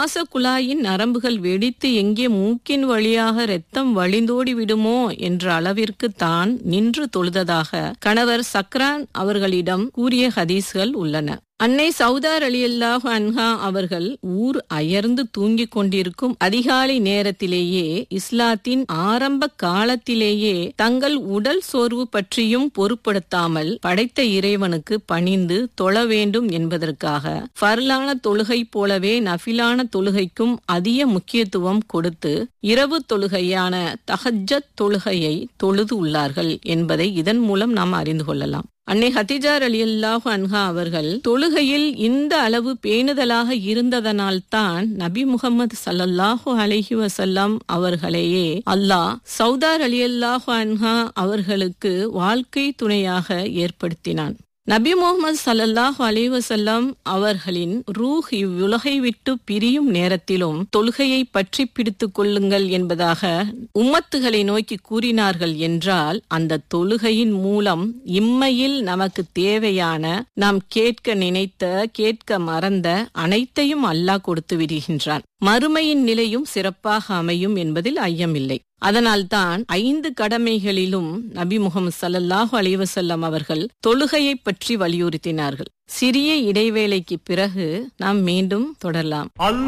சுவாச குழாயின் நரம்புகள் வெடித்து எங்கே மூக்கின் வழியாக இரத்தம் வழிந்தோடி விடுமோ என்ற அளவிற்கு தான் நின்று தொழுததாக கணவர் சக்ரான் அவர்களிடம் கூறிய ஹதீஸ்கள் உள்ளன அன்னை சவுதார் அலியல்லாஹு அன்ஹா அவர்கள் ஊர் அயர்ந்து தூங்கிக் கொண்டிருக்கும் அதிகாலை நேரத்திலேயே இஸ்லாத்தின் ஆரம்ப காலத்திலேயே தங்கள் உடல் சோர்வு பற்றியும் பொருட்படுத்தாமல் படைத்த இறைவனுக்கு பணிந்து தொழ வேண்டும் என்பதற்காக ஃபர்லான தொழுகை போலவே நஃபிலான தொழுகைக்கும் அதிக முக்கியத்துவம் கொடுத்து இரவு தொழுகையான தஹஜத் தொழுகையை தொழுது உள்ளார்கள் என்பதை இதன் மூலம் நாம் அறிந்து கொள்ளலாம் அன்னை ஹத்திஜார் அலி அல்லாஹு அன்ஹா அவர்கள் தொழுகையில் இந்த அளவு பேணுதலாக இருந்ததனால்தான் நபி முகமது சல்லல்லாஹு அலஹி வசல்லாம் அவர்களையே அல்லாஹ் சவுதார் அலி அல்லாஹு அன்ஹா அவர்களுக்கு வாழ்க்கை துணையாக ஏற்படுத்தினான் நபி முகமது சல்லல்லாஹு அலைவசல்லம் அவர்களின் ரூஹ் இவ்வுலகை விட்டு பிரியும் நேரத்திலும் தொழுகையை பற்றி பிடித்துக் கொள்ளுங்கள் என்பதாக உம்மத்துகளை நோக்கி கூறினார்கள் என்றால் அந்த தொழுகையின் மூலம் இம்மையில் நமக்கு தேவையான நாம் கேட்க நினைத்த கேட்க மறந்த அனைத்தையும் அல்லாஹ் கொடுத்து விடுகின்றான் மறுமையின் நிலையும் சிறப்பாக அமையும் என்பதில் ஐயமில்லை அதனால்தான் ஐந்து கடமைகளிலும் நபி முகமது சல்லல்லாஹு அலைவசல்லம் அவர்கள் தொழுகையை பற்றி வலியுறுத்தினார்கள் சிறிய இடைவேளைக்கு பிறகு நாம் மீண்டும் தொடரலாம்